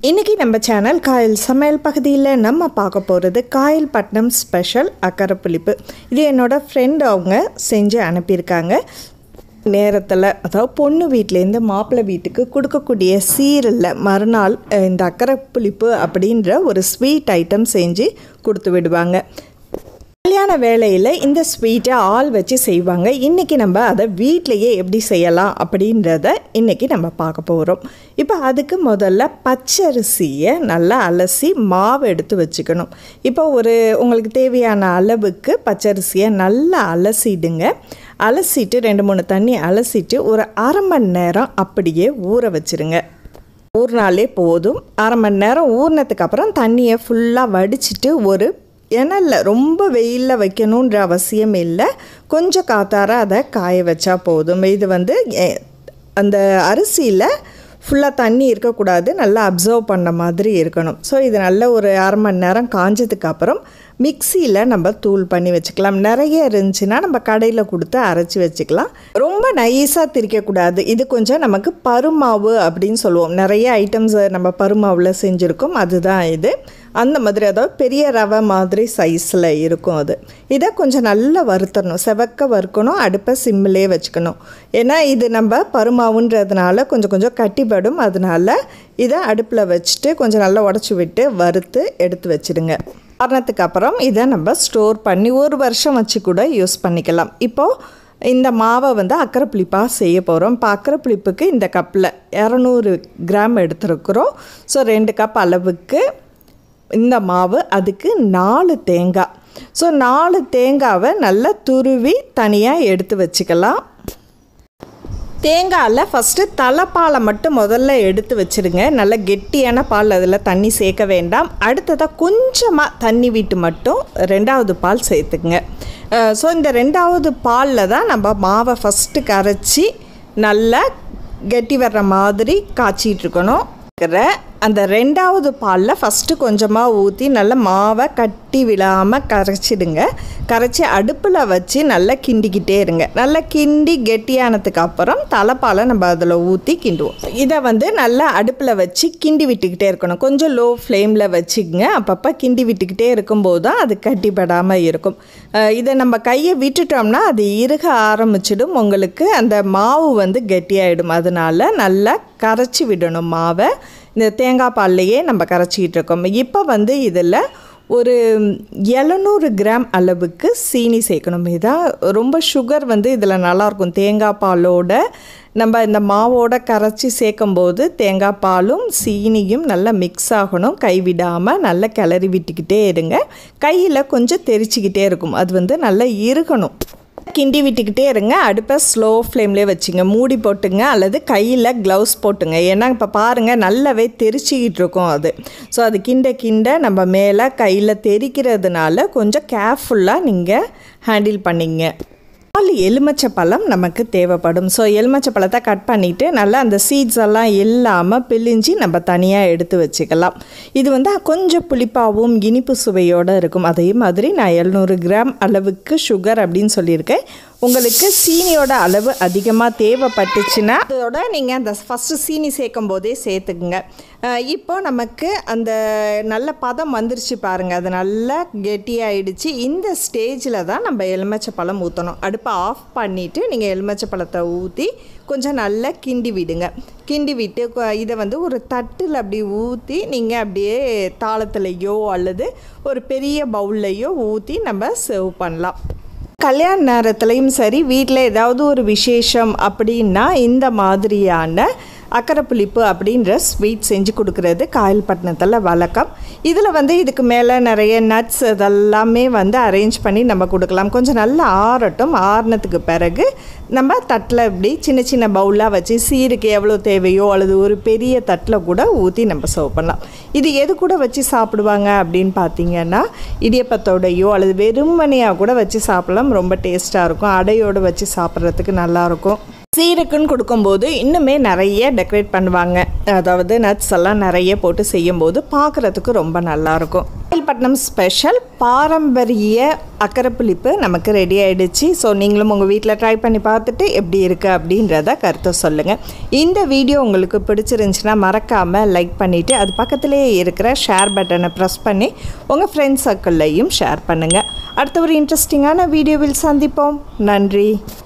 இன்றைக்கி நம்ம சேனல் காயல் சமையல் பகுதியில் நம்ம பார்க்க போகிறது காயல்பட்டினம் ஸ்பெஷல் அக்கறை புளிப்பு இது என்னோடய ஃப்ரெண்ட் அவங்க செஞ்சு அனுப்பியிருக்காங்க நேரத்தில் அதாவது பொண்ணு வீட்டிலேருந்து மாப்பிள்ளை வீட்டுக்கு கொடுக்கக்கூடிய சீரில் மறுநாள் அஹ், இந்த அக்கறை புளிப்பு அப்படின்ற ஒரு ஸ்வீட் ஐட்டம் செஞ்சு கொடுத்து விடுவாங்க கல்யாண வேலையில் இந்த ஸ்வீட்டை ஆள் வச்சு செய்வாங்க இன்றைக்கி நம்ம அதை வீட்டிலையே எப்படி செய்யலாம் அப்படின்றத இன்றைக்கி நம்ம பார்க்க போகிறோம் இப்போ அதுக்கு முதல்ல பச்சரிசியை நல்லா அலசி மாவு எடுத்து வச்சுக்கணும் இப்போ ஒரு உங்களுக்கு தேவையான அளவுக்கு பச்சரிசியை நல்லா அலசிடுங்க அலசிட்டு ரெண்டு மூணு தண்ணி அலசிட்டு ஒரு அரை மணி நேரம் அப்படியே ஊற வச்சிருங்க ஊறினாலே போதும் அரை மணி நேரம் ஊறினதுக்கு அப்புறம் தண்ணியை ஃபுல்லாக வடிச்சிட்டு ஒரு இணல்ல ரொம்ப வெயிலில் வைக்கணுன்ற அவசியம் இல்லை கொஞ்சம் காத்தார அதை காய வச்சா போதும் இது வந்து எ- அந்த அரிசியில் ஃபுல்லாக தண்ணி இருக்கக்கூடாது நல்லா அப்சர்வ் பண்ண மாதிரி இருக்கணும் ஸோ இது நல்ல ஒரு அரை மணி நேரம் காஞ்சதுக்கு அப்புறம் மிக்சியில் நம்ம தூள் பண்ணி வச்சுக்கலாம் நிறைய இருந்துச்சுன்னா நம்ம கடையில் கொடுத்து அரைச்சி வச்சுக்கலாம் ரொம்ப நைஸாக திரிக்கக்கூடாது இது கொஞ்சம் நமக்கு பருமாவு அப்படின்னு சொல்லுவோம் நிறைய ஐட்டம்ஸ் நம்ம பருமாவில் செஞ்சுருக்கோம் அதுதான் இது அந்த மாதிரி அதாவது பெரிய ரவை மாதிரி சைஸில் இருக்கும் அது இதை கொஞ்சம் நல்லா வறுத்தரணும் செவக்க வறுக்கணும் அடுப்பை சிம்மிலே வச்சுக்கணும் ஏன்னா இது நம்ம பருமாவுன்றதுனால கொஞ்சம் கொஞ்சம் கட்டிப்படும் அதனால இதை அடுப்பில் வச்சுட்டு கொஞ்சம் நல்லா உடச்சி விட்டு வறுத்து எடுத்து வச்சிடுங்க காரணத்துக்கு அப்புறம் இதை நம்ம ஸ்டோர் பண்ணி ஒரு வருஷம் வச்சு கூட யூஸ் பண்ணிக்கலாம் இப்போது இந்த மாவை வந்து அக்கரை புளிப்பாக செய்ய போகிறோம் இப்போ அக்கரை புளிப்புக்கு இந்த கப்பில் இரநூறு கிராம் எடுத்துருக்குறோம் ஸோ ரெண்டு கப் அளவுக்கு இந்த மாவு அதுக்கு நாலு தேங்காய் ஸோ நாலு தேங்காவை நல்லா துருவி தனியாக எடுத்து வச்சுக்கலாம் தேங்காயில் ஃபஸ்ட்டு தலைப்பாலை மட்டும் முதல்ல எடுத்து வச்சுருங்க நல்ல கெட்டியான பால் அதில் தண்ணி சேர்க்க வேண்டாம் அடுத்ததாக கொஞ்சமாக தண்ணி விட்டு மட்டும் ரெண்டாவது பால் சேர்த்துக்குங்க ஸோ இந்த ரெண்டாவது பாலில் தான் நம்ம மாவை ஃபஸ்ட்டு கரைச்சி நல்லா கெட்டி வர்ற மாதிரி காய்ச்சிட்டு இருக்கணும் இருக்கிற அந்த ரெண்டாவது பாலில் ஃபஸ்ட்டு கொஞ்சமாக ஊற்றி நல்லா மாவை கட்டி விழாமல் கரைச்சிடுங்க கரைச்சி அடுப்பில் வச்சு நல்லா கிண்டிக்கிட்டே இருங்க நல்லா கிண்டி கெட்டியானதுக்கு அப்புறம் தலைப்பாலை நம்ம அதில் ஊற்றி கிண்டுவோம் இதை வந்து நல்லா அடுப்பில் வச்சு கிண்டி விட்டுக்கிட்டே இருக்கணும் கொஞ்சம் லோ ஃப்ளேமில் வச்சுக்கங்க அப்பப்போ கிண்டி விட்டுக்கிட்டே இருக்கும்போது தான் அது கட்டிப்படாமல் இருக்கும் அஹ் இதை நம்ம கையை விட்டுட்டோம்னா அது இறுக ஆரம்பிச்சிடும் உங்களுக்கு அந்த மாவு வந்து கெட்டியாயிடும் அதனால நல்லா கரைச்சி விடணும் மாவை இந்த தேங்காய் பால்லையே நம்ம கரைச்சிக்கிட்டு இருக்கோம் இப்போ வந்து இதில் ஒரு எழுநூறு கிராம் அளவுக்கு சீனி சேர்க்கணும் இதான் ரொம்ப சுகர் வந்து இதில் நல்லாயிருக்கும் தேங்காய் பாலோட நம்ம இந்த மாவோட கரைச்சி சேர்க்கும்போது தேங்காய் பாலும் சீனியும் நல்லா மிக்ஸ் ஆகணும் கைவிடாமல் நல்லா கிளறி விட்டுக்கிட்டே இருங்க கையில் கொஞ்சம் தெரிச்சிக்கிட்டே இருக்கும் அது வந்து நல்லா இறுகணும் கிண்டி விட்டுக்கிட்டே இருங்க அடுப்பை ஸ்லோ ஃப்ளேம்லேயே வச்சுங்க மூடி போட்டுங்க அல்லது கையில் க்ளவுஸ் போட்டுங்க ஏன்னா இப்போ பாருங்கள் நல்லாவே தெரிச்சிக்கிட்டு இருக்கும் அது ஸோ அது கிண்ட கிண்ட நம்ம மேலே கையில் தெரிக்கிறதுனால கொஞ்சம் கேர்ஃபுல்லாக நீங்கள் ஹேண்டில் பண்ணிங்க நாலு எலுமிச்சை பழம் நமக்கு தேவைப்படும் ஸோ எலுமிச்சை பழத்தை கட் பண்ணிவிட்டு நல்லா அந்த சீட்ஸ் எல்லாம் இல்லாமல் பிழிஞ்சு நம்ம தனியாக எடுத்து வச்சுக்கலாம் இது வந்து கொஞ்சம் புளிப்பாகவும் இனிப்பு சுவையோடு இருக்கும் அதே மாதிரி நான் எழுநூறு கிராம் அளவுக்கு சுகர் அப்படின்னு சொல்லியிருக்கேன் உங்களுக்கு சீனியோட அளவு அதிகமாக தேவைப்பட்டுச்சுன்னா அதோட நீங்கள் அந்த ஃபஸ்ட்டு சீனி சேர்க்கும் போதே சேர்த்துக்குங்க அஹ் இப்போ நமக்கு அந்த நல்ல பதம் வந்துருச்சு பாருங்கள் அது நல்லா கெட்டியாயிடுச்சு இந்த ஸ்டேஜில் தான் நம்ம எலுமிச்சை பழம் ஊற்றணும் அடுப்பை ஆஃப் பண்ணிவிட்டு நீங்கள் எலுமிச்சை பழத்தை ஊற்றி கொஞ்சம் நல்லா கிண்டி விடுங்க கிண்டி விட்டு கொ- இதை வந்து ஒரு தட்டில் அப்படி ஊற்றி நீங்கள் அப்படியே தாளத்துலையோ அல்லது ஒரு பெரிய பவுல்லையோ ஊற்றி நம்ம சர்வ் பண்ணலாம் கல்யாண நேரத்துலையும் சரி வீட்டில் ஏதாவது ஒரு விசேஷம் அப்படின்னா இந்த மாதிரியான அக்கரை புளிப்பு அப்படின்ற ஸ்வீட் செஞ்சு கொடுக்கறது காயல்பட்டினத்தில் வழக்கம் இதில் வந்து இதுக்கு மேலே நிறைய நட்ஸ் இதெல்லாமே வந்து அரேஞ்ச் பண்ணி நம்ம கொடுக்கலாம் கொஞ்சம் நல்லா ஆறட்டும் ஆறுனதுக்கு பிறகு நம்ம தட்டில் இப்படி சின்ன சின்ன பவுலாக வச்சு சீருக்கு எவ்வளோ தேவையோ அல்லது ஒரு பெரிய தட்டில் கூட ஊற்றி நம்ம சர்வ் பண்ணலாம் இது எது கூட வச்சு சாப்பிடுவாங்க அப்படின்னு பார்த்தீங்கன்னா இடியப்பத்தோடையோ அல்லது வெறுமனையாக கூட வச்சு சாப்பிடலாம் ரொம்ப டேஸ்ட்டாக இருக்கும் அடையோடு வச்சு சாப்பிட்றதுக்கு நல்லாயிருக்கும் சீருக்குன்னு கொடுக்கும்போது இன்னுமே நிறைய டெக்கரேட் பண்ணுவாங்க அதாவது நட்ஸ் எல்லாம் நிறைய போட்டு செய்யும்போது பார்க்குறதுக்கு ரொம்ப நல்லாயிருக்கும் பட்டினம் ஸ்பெஷல் பாரம்பரிய அக்கரை புளிப்பு நமக்கு ரெடி ஆகிடுச்சு ஸோ நீங்களும் உங்கள் வீட்டில் ட்ரை பண்ணி பார்த்துட்டு எப்படி இருக்குது அப்படின்றத கருத்தை சொல்லுங்கள் இந்த வீடியோ உங்களுக்கு பிடிச்சிருந்துச்சுன்னா மறக்காமல் லைக் பண்ணிவிட்டு அது பக்கத்துலேயே இருக்கிற ஷேர் பட்டனை ப்ரெஸ் பண்ணி உங்கள் ஃப்ரெண்ட்ஸ் சர்க்கிள்லையும் ஷேர் பண்ணுங்கள் அடுத்த ஒரு இன்ட்ரெஸ்டிங்கான வீடியோவில் சந்திப்போம் நன்றி